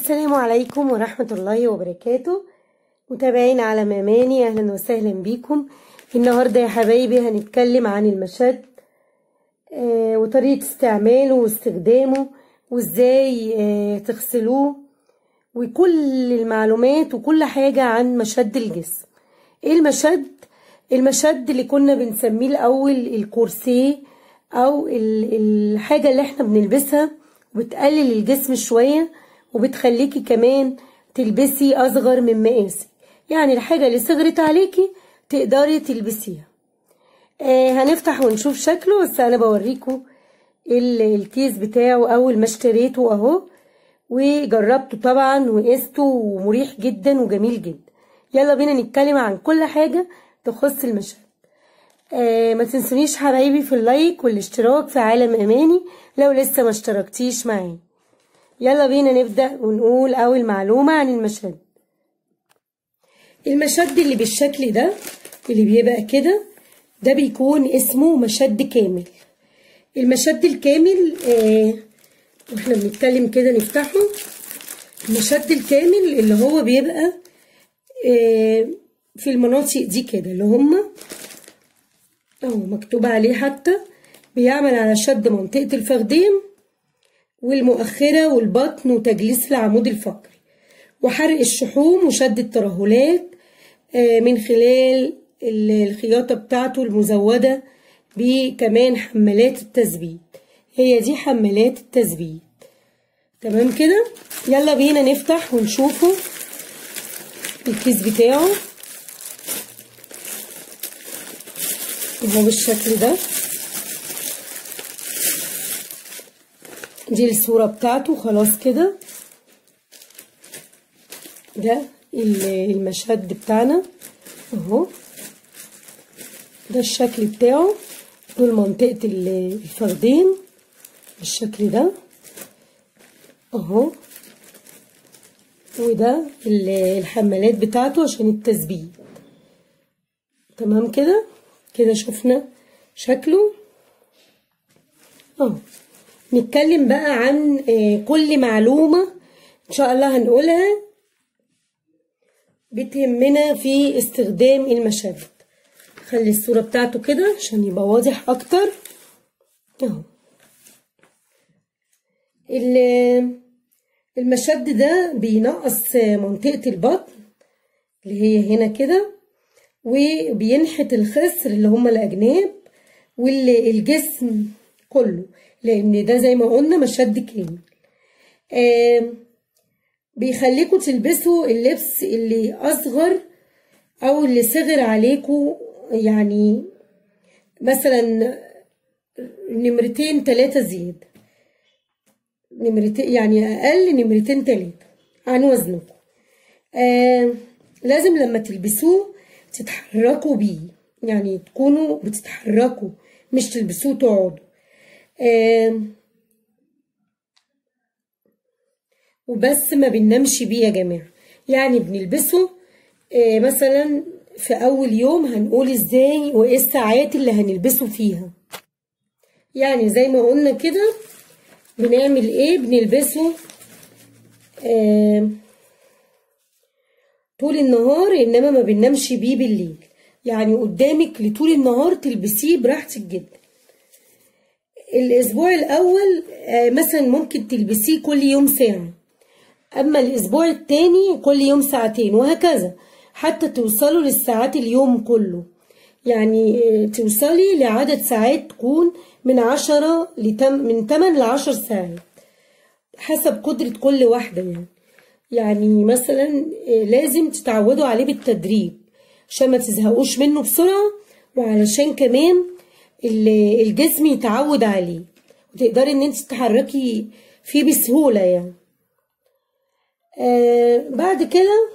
السلام عليكم ورحمة الله وبركاته متابعين على ماماني أهلا وسهلا بيكم النهاردة يا حبايبي هنتكلم عن المشد آه وطريقة استعماله واستخدامه وازاي آه تغسلوه وكل المعلومات وكل حاجة عن مشد الجسم ايه المشد المشد اللي كنا بنسميه الأول الكورسيه أو الحاجة اللي احنا بنلبسها وبتقلل الجسم شوية وبتخليكي كمان تلبسي أصغر من مقاسك يعني الحاجة اللي صغرت عليكي تقدري تلبسيها آه هنفتح ونشوف شكله بس أنا بوريكم الكيس بتاعه أول ما اشتريته أهو وجربته طبعا وقسته ومريح جدا وجميل جدا يلا بينا نتكلم عن كل حاجة تخص المشهد آه ما تنسونيش حبايبي في اللايك والاشتراك في عالم اماني لو لسه ما اشتركتيش معايا يلا بينا نبدأ ونقول اول معلومة عن المشد المشد اللي بالشكل ده اللي بيبقى كده ده بيكون اسمه مشد كامل المشد الكامل آه واحنا بنتكلم كده نفتحه المشد الكامل اللي هو بيبقى آه في المناطق دي كده اللي هما اهو مكتوب عليه حتى بيعمل على شد منطقة الفخذين والمؤخرة والبطن وتجليس العمود الفقري وحرق الشحوم وشد الترهلات من خلال الخياطة بتاعته المزودة بكمان حمالات التثبيت هي دي حمالات التثبيت تمام كده يلا بينا نفتح ونشوفه الكيس بتاعه اهو بالشكل ده دي الصورة بتاعته خلاص كده ده المشهد بتاعنا اهو ده الشكل بتاعه دول منطقة الفخدين بالشكل ده اهو وده الحمالات بتاعته عشان التثبيت تمام كده كده شفنا شكله اه نتكلم بقى عن كل معلومة ان شاء الله هنقولها بتهمنا في استخدام المشد خلي الصورة بتاعته كده عشان يبقى واضح اكتر اهو المشد ده بينقص منطقة البطن اللي هي هنا كده وبينحت الخصر اللي هما الأجناب والجسم كله لأن ده زي ما قلنا مشد كامل آه بيخليكوا تلبسوا اللبس اللي أصغر أو اللي صغر عليكوا يعني مثلا نمرتين تلاتة زيادة نمرتين يعني أقل نمرتين تلاتة عن وزنكم آه لازم لما تلبسوه تتحركوا بيه يعني تكونوا بتتحركوا مش تلبسوه تقعدوا آه وبس ما بننامش بيه يا جماعة يعني بنلبسه آه مثلا في أول يوم هنقول ازاي وايه الساعات اللي هنلبسه فيها يعني زي ما قلنا كده بنعمل ايه بنلبسه آه طول النهار انما ما بننامش بيه بالليل يعني قدامك لطول النهار تلبسيه براحتك جدا الاسبوع الاول مثلا ممكن تلبسيه كل يوم ساعة اما الاسبوع التاني كل يوم ساعتين وهكذا حتى توصلوا للساعات اليوم كله يعني توصلي لعدد ساعات تكون من عشرة لتم من تمن لعشر ساعات حسب قدرة كل واحدة يعني يعني مثلا لازم تتعودوا عليه بالتدريب عشان ما تزهقوش منه بسرعة وعلشان كمان الجسم يتعود عليه وتقدري ان انت تتحركي فيه بسهولة يعني آه بعد كده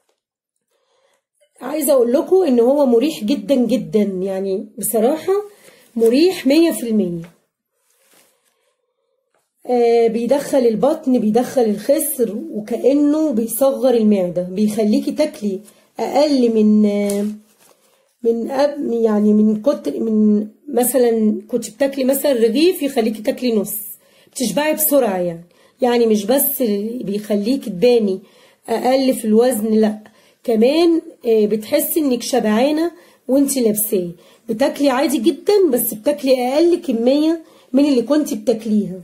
عايزة اقول لكم ان هو مريح جدا جدا يعني بصراحة مريح مية في المية آه بيدخل البطن بيدخل الخصر وكأنه بيصغر المعدة بيخليكي تاكلي أقل من آه من أب يعني من كتر من مثلا كنت بتاكلي مثلا رغيف يخليكي تاكلي نص بتشبعي بسرعة يعني يعني مش بس بيخليك تباني اقل في الوزن لا كمان بتحسي انك شبعانه وانت لابساه بتاكلي عادي جدا بس بتاكلي اقل كميه من اللي كنت بتاكليها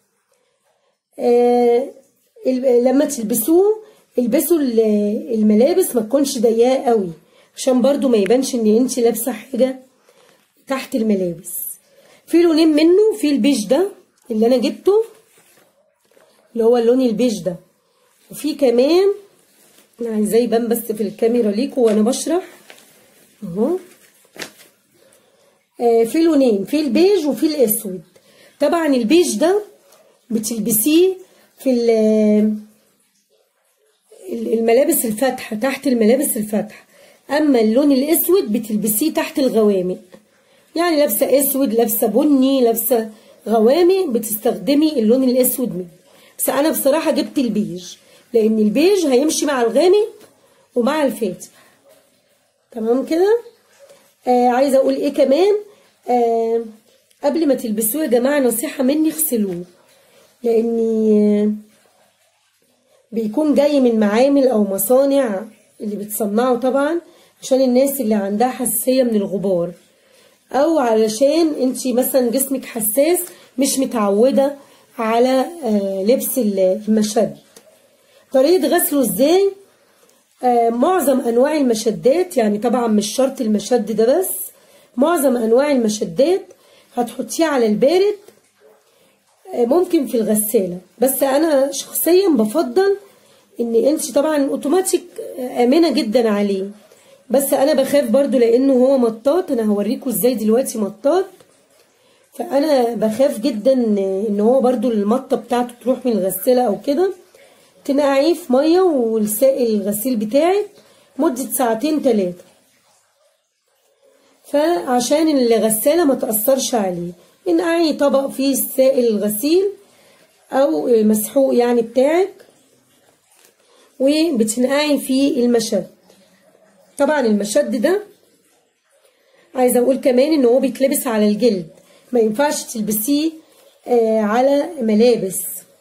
لما تلبسوه البسوا الملابس ما تكونش ضيقه قوي عشان برضو ما يبانش ان انت لابسه حاجه تحت الملابس في لونين منه في البيج ده اللي انا جبته اللي هو اللون البيج ده وفي كمان انا عايزاه يبان بس في الكاميرا ليكوا وانا بشرح اهو آه في لونين في البيج وفي الاسود طبعا البيج ده بتلبسيه في الملابس الفاتحه تحت الملابس الفاتحه اما اللون الاسود بتلبسيه تحت الغوامق يعني لابسه اسود لابسه بني لابسه غوامق بتستخدمي اللون الاسود منه بس انا بصراحه جبت البيج لان البيج هيمشي مع الغامق ومع الفاتح تمام كده آه عايزه اقول ايه كمان آه قبل ما تلبسوه يا جماعه نصيحه مني اغسلوه لاني بيكون جاي من معامل او مصانع اللي بتصنعه طبعا عشان الناس اللي عندها حساسيه من الغبار او علشان انت مثلا جسمك حساس مش متعوده على آه لبس المشد طريقه غسله ازاي آه معظم انواع المشدات يعني طبعا مش شرط المشد ده بس معظم انواع المشدات هتحطيه على البارد آه ممكن في الغساله بس انا شخصيا بفضل ان انت طبعا اوتوماتيك امنه جدا عليه بس انا بخاف برضو لانه هو مطاط انا هوريكم ازاي دلوقتي مطاط فانا بخاف جدا ان هو برضو المطه بتاعته تروح من الغساله او كده تنقعيه في ميه والسائل الغسيل بتاعك مده ساعتين ثلاثه فعشان الغساله ما تاثرش عليه انقعي طبق فيه السائل الغسيل او مسحوق يعني بتاعك وبتنقعي فيه المشد طبعا المشد ده عايزه اقول كمان ان هو بيتلبس على الجلد ما ينفعش تلبسيه آه على ملابس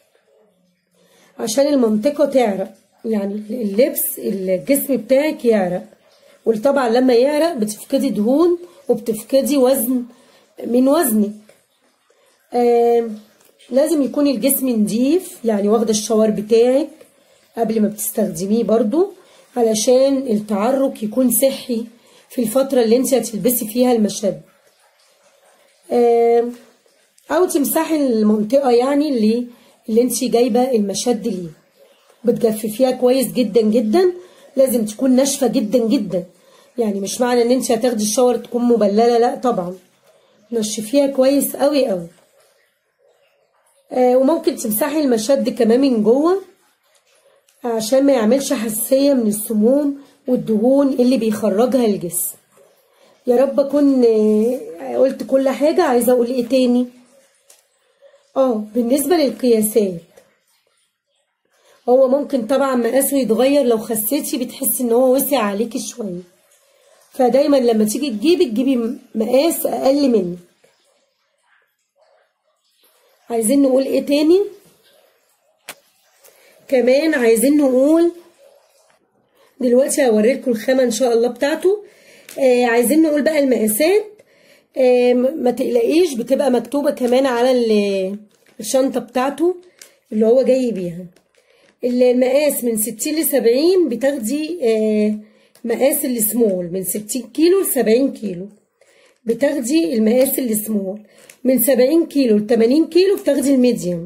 عشان المنطقه تعرق يعني اللبس الجسم بتاعك يعرق وطبعا لما يعرق بتفقدي دهون وبتفقدي وزن من وزنك آه لازم يكون الجسم نضيف يعني واخده الشاور بتاعك قبل ما بتستخدميه برضو علشان التعرق يكون صحي في الفترة اللي انت هتلبسي فيها المشد او تمسحي المنطقة يعني اللي اللي انت جايبة المشد ليه بتجففيها كويس جدا جدا لازم تكون ناشفة جدا جدا يعني مش معنى ان انت هتاخدي الشاور تكون مبللة لا طبعا نشفيها كويس قوي قوي آه وممكن تمسحي المشد كمان من جوه عشان ما يعملش حساسية من السموم والدهون اللي بيخرجها الجسم يا رب اكون قلت كل حاجة عايزة اقول ايه تاني اه بالنسبة للقياسات هو ممكن طبعا مقاسه يتغير لو خسيتي بتحسي ان هو وسع عليكي شوية فدايما لما تيجي تجيبي تجيبي مقاس اقل منك عايزين نقول ايه تاني كمان عايزين نقول دلوقتي هوريلكم الخامة ان شاء الله بتاعته آه عايزين نقول بقى المقاسات آه ما تقلقيش بتبقى مكتوبة كمان على الشنطة بتاعته اللي هو جاي بيها المقاس من ستين لسبعين بتاخدي آه مقاس السمول من ستين كيلو لسبعين كيلو بتاخدي المقاس السمول من سبعين كيلو لتمانين كيلو بتاخدي الميديوم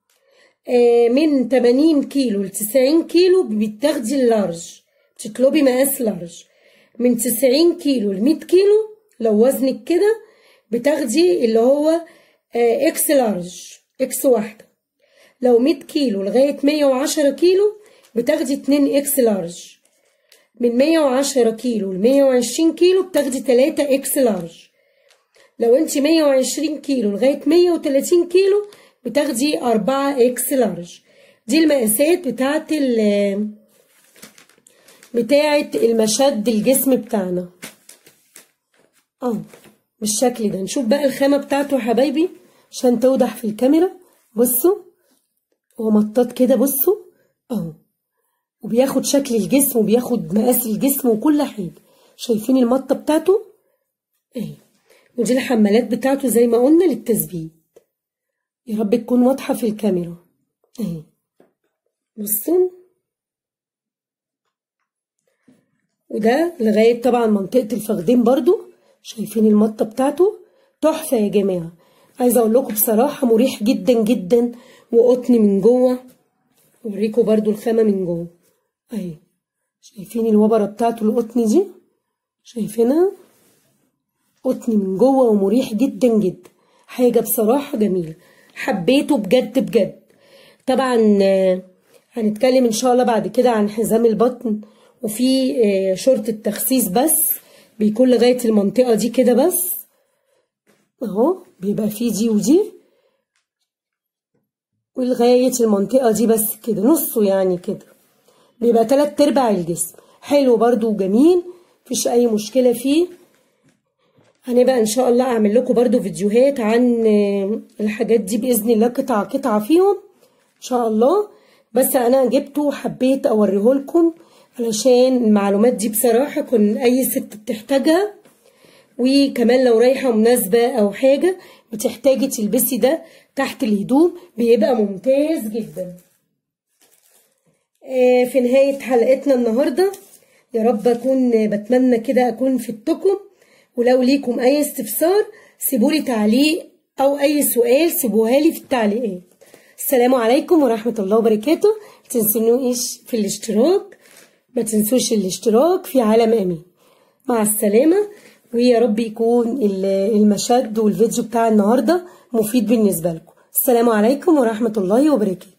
من 80 كيلو ل 90 كيلو بتاخدي اللارج بتطلبي مقاس لارج من 90 كيلو ل 100 كيلو لو وزنك كده بتاخدي اللي هو اكس لارج اكس واحدة لو 100 كيلو لغاية 110 كيلو بتاخدي 2 اكس لارج من 110 كيلو ل 120 كيلو بتاخدي 3 اكس لارج لو انت 120 كيلو لغاية 130 كيلو بتاخدي أربعة إكس لارج دي المقاسات بتاعت ال بتاعت المشد الجسم بتاعنا اه بالشكل ده نشوف بقى الخامة بتاعته يا حبايبي عشان توضح في الكاميرا بصوا هو مطاط كده بصوا اهو وبياخد شكل الجسم وبياخد مقاس الجسم وكل حاجة شايفين المطة بتاعته اهي ودي الحمالات بتاعته زي ما قلنا للتثبيت يا رب تكون واضحة في الكاميرا اهي بصوا وده لغاية طبعا منطقة الفخدين برضو شايفين المطة بتاعته تحفة يا جماعة عايزة اقول لكم بصراحة مريح جدا جدا وقطن من جوه اوريكم برضو الخامة من جوه اهي شايفين الوبرة بتاعته القطن دي شايفينها قطن من جوه ومريح جدا جدا حاجة بصراحة جميلة حبيته بجد بجد طبعا هنتكلم ان شاء الله بعد كده عن حزام البطن وفي شورت التخسيس بس بيكون لغاية المنطقة دي كده بس اهو بيبقى فيه دي ودي ولغاية المنطقة دي بس كده نصه يعني كده بيبقى تلات ارباع الجسم حلو برضو وجميل مفيش اي مشكلة فيه هنبقى ان شاء الله اعمل لكم برضو فيديوهات عن الحاجات دي باذن الله قطعة قطعة فيهم ان شاء الله بس انا جبته وحبيت اوريه لكم علشان المعلومات دي بصراحة كن اي ست بتحتاجها وكمان لو رايحة مناسبة او حاجة بتحتاجي تلبسي ده تحت الهدوم بيبقى ممتاز جدا في نهاية حلقتنا النهاردة يا رب أكون بتمنى كده أكون فدتكم ولو ليكم أي استفسار سيبولي تعليق أو أي سؤال سيبوها لي في التعليقات السلام عليكم ورحمة الله وبركاته متنسونوش في الاشتراك ما تنسوش الاشتراك في عالم أمين مع السلامة ويا رب يكون المشهد والفيديو بتاع النهاردة مفيد بالنسبة لكم السلام عليكم ورحمة الله وبركاته